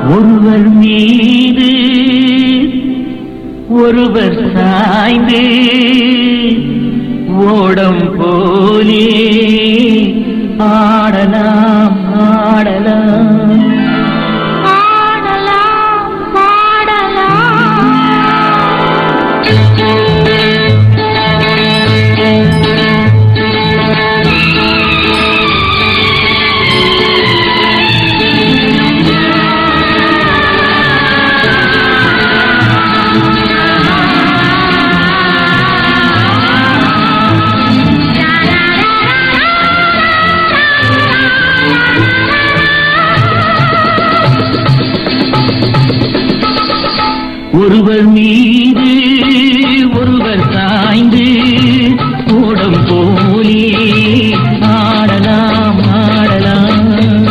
ஒருவர் மீது ஒருவர் சாய்ந்து ஓடம் போலே ஆடலாம் ஆடலாம் பாடலாம் பாடலாம் ஒருவர் மீது ஒருவர் சாய்ந்து ஓடம் போலே ஆடலாம் ஆடலாம்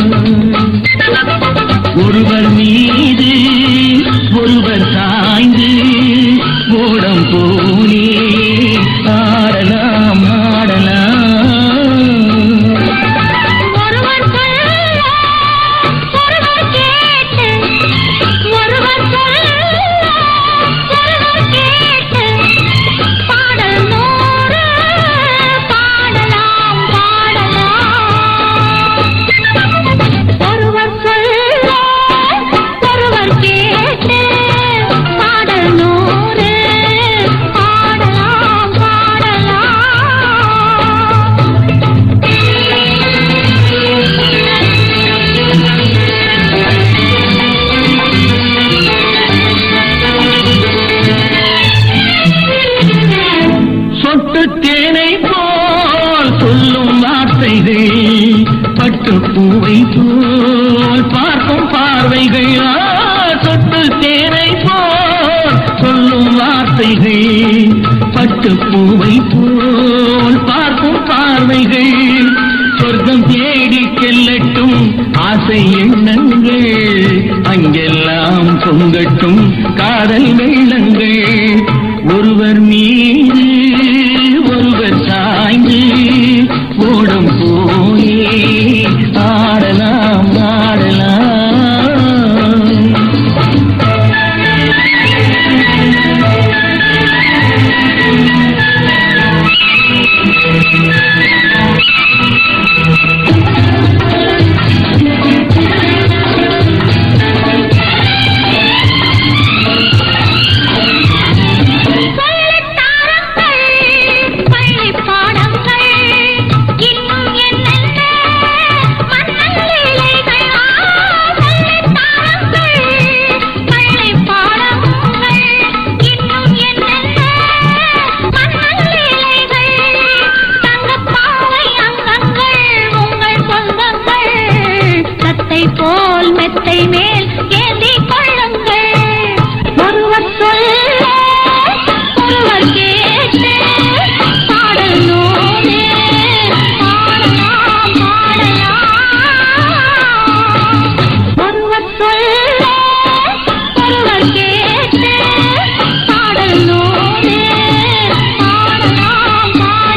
ஒருவர் மீது ஒருவர் சாய்ந்து ஓடம் போலே ஆடலாம் ஆடலாம் ஒருவர் சொல்ல ஒருவர் கேட்டு ஒருவர் சொல்ல ஒருவர் கேட்டு பாடல் நூறு பாடலாம் பாடலாம் ஒருவர் சொல்ல ஒருவர் கேட்டு பாடல் நூறு பாடலாம் பாடலாம் சொட்டு தேனை போல் சொல்லும் வார்த்தைகள் பட்டு பூவை போல் பார்க்கும் பார்வைகள் ஆ, சொட்டு தேனை போல் சொல்லும் வார்த்தைகள் பட்டு பூவை போல் பார்க்கும் பார்வைகள் சொர்க்கம் தேடி செல்லட்டும் ஆசை எண்ணங்கள் அங்கெல்லாம் பொங்கட்டும் காதல் வெள்ளங்கள் ஒருவர் மீது ஒருவர் சாய்ந்து ஓடம் போயே ஆடலாம் ஆடலாம் சொல்லித்தாரங்கள் பள்ளிப் பாடங்கள் இன்னும் என்னென்ன மன்னன் லீலைகள் ஆ, சொல்லித்தாரங்கள் பள்ளிப் பாடங்கள் இன்னும் என்னென்ன மன்னன் லீலைகள் தங்கப்பாவை அங்கங்கள் உங்கள் சொந்தங்கள் தத்தை போல் மெத்தை மேல் ஏந்தி கொள்ளுங்கள் ஒருவர் சொல்ல ஒருவர் கேட்டு பாடல் நூறு பாடலாம் பாடலாம் ஒருவர் சொல்ல ஒருவர் கேட்டு பாடல் நூறு பாடலாம்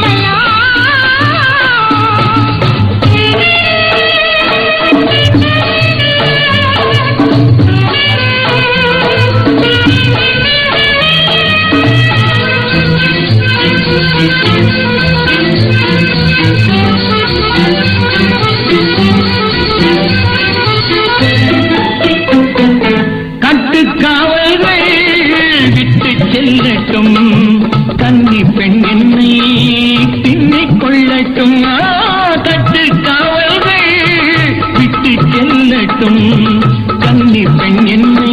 கட்டுக்காவல்கள் விட்டு செல்லட்டும் கன்னி பெண் என்னை பின்னிக் கொள்ளட்டும் ஆ, கட்டுக்காவல்கள் விட்டு செல்லட்டும் கன்னி பெண் என்னை